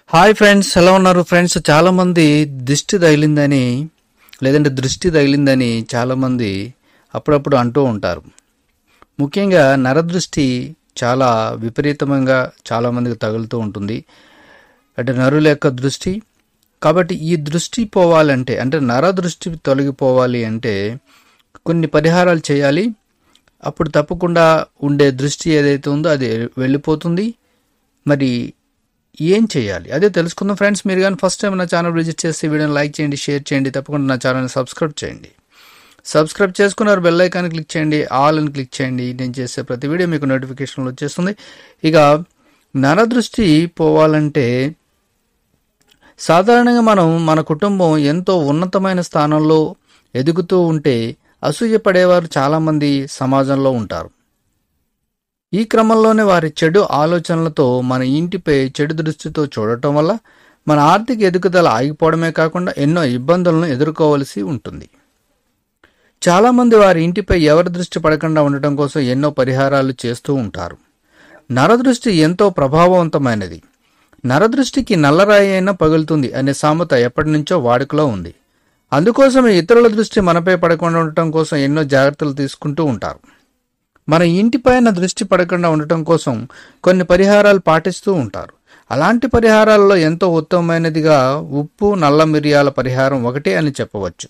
hi friends ఎలా ఉన్నారు friends చాలా మంది దిష్టి తగిలిందని లేదంటే దృష్టి తగిలిందని చాలా మంది అప్పుడప్పుడు అంటూ ఉంటారు ముఖ్యంగా నరదృష్టి చాలా విపరీతంగా చాలా మందికి తగులుతూ ఉంటుంది అంటే నరుల యొక్క దృష్టి కాబట్టి ఈ దృష్టి పోవాలంటే అంటే నర దృష్టి తొలగిపోవాలి అంటే కొన్ని పరిహారాలు చేయాలి అప్పుడు తప్పకుండా ఉండే దృష్టి ఏదైతే ఉందో అది వెళ్ళిపోతుంది మరి ఏం చేయాలి అదే తెలుసుకుందాం ఫ్రెండ్స్ మీరు కానీ ఫస్ట్ టైం నా ఛానల్ విజిట్ చేసి వీడియోని లైక్ చేయండి షేర్ చేయండి తప్పకుండా నా ఛానల్ని సబ్స్క్రైబ్ చేయండి సబ్స్క్రైబ్ చేసుకున్నారు బెల్ ఐకాన్ క్లిక్ చేయండి ఆల్ అని క్లిక్ చేయండి నేను చేసే ప్రతి వీడియో మీకు నోటిఫికేషన్లు వచ్చేస్తుంది ఇక నరదృష్టి పోవాలంటే సాధారణంగా మనం మన కుటుంబం ఎంతో ఉన్నతమైన స్థానంలో ఎదుగుతూ ఉంటే అసూయ పడేవారు చాలామంది సమాజంలో ఉంటారు ఈ క్రమంలోనే వారి చెడు ఆలోచనలతో మన ఇంటిపై చెడు దృష్టితో చూడటం వల్ల మన ఆర్థిక ఎదుగుదల ఆగిపోవడమే కాకుండా ఎన్నో ఇబ్బందులను ఎదుర్కోవలసి ఉంటుంది చాలామంది వారి ఇంటిపై ఎవరి దృష్టి పడకుండా ఉండటం కోసం ఎన్నో పరిహారాలు చేస్తూ ఉంటారు నరదృష్టి ఎంతో ప్రభావవంతమైనది నరదృష్టికి నల్లరాయి అయినా పగులుతుంది అనే సామెత ఎప్పటి నుంచో వాడుకలో ఉంది అందుకోసమే ఇతరుల దృష్టి మనపై పడకుండా ఉండటం కోసం ఎన్నో జాగ్రత్తలు తీసుకుంటూ ఉంటారు మన ఇంటిపైన దృష్టి పడకుండా ఉండటం కోసం కొన్ని పరిహారాలు పాటిస్తూ ఉంటారు అలాంటి పరిహారాల్లో ఎంతో ఉత్తమమైనదిగా ఉప్పు నల్ల మిరియాల పరిహారం ఒకటే అని చెప్పవచ్చు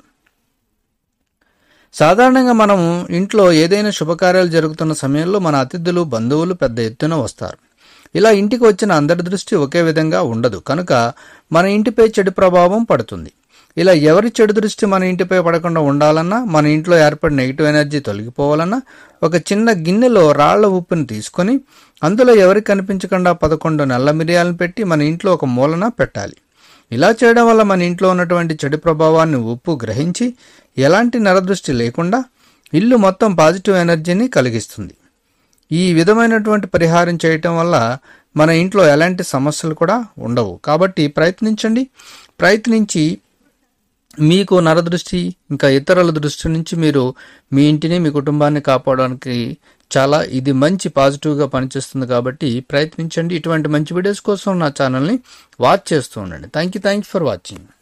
సాధారణంగా మనం ఇంట్లో ఏదైనా శుభకార్యాలు జరుగుతున్న సమయంలో మన అతిథులు బంధువులు పెద్ద ఎత్తున వస్తారు ఇలా ఇంటికి వచ్చిన అందరి దృష్టి ఒకే విధంగా ఉండదు కనుక మన ఇంటిపై చెడు ప్రభావం పడుతుంది ఇలా ఎవరి చెడు దృష్టి మన ఇంటిపై పడకుండా ఉండాలన్నా మన ఇంట్లో ఏర్పడిన నెగిటివ్ ఎనర్జీ తొలగిపోవాలన్నా ఒక చిన్న గిన్నెలో రాళ్ల ఉప్పుని తీసుకొని అందులో ఎవరికి కనిపించకుండా పదకొండు నల్ల మిరియాలను పెట్టి మన ఇంట్లో ఒక మూలన పెట్టాలి ఇలా చేయడం వల్ల మన ఇంట్లో ఉన్నటువంటి చెడు ప్రభావాన్ని ఉప్పు గ్రహించి ఎలాంటి నరదృష్టి లేకుండా ఇల్లు మొత్తం పాజిటివ్ ఎనర్జీని కలిగిస్తుంది ఈ విధమైనటువంటి పరిహారం చేయటం వల్ల మన ఇంట్లో ఎలాంటి సమస్యలు కూడా ఉండవు కాబట్టి ప్రయత్నించండి ప్రయత్నించి మీకు నరదృష్టి ఇంకా ఇతరుల దృష్టి నుంచి మీరు మీ ఇంటిని మీ కుటుంబాన్ని కాపాడడానికి చాలా ఇది మంచి పాజిటివ్గా పనిచేస్తుంది కాబట్టి ప్రయత్నించండి ఇటువంటి మంచి వీడియోస్ కోసం నా ఛానల్ని వాచ్ చేస్తూ ఉండండి thank you thank you for watching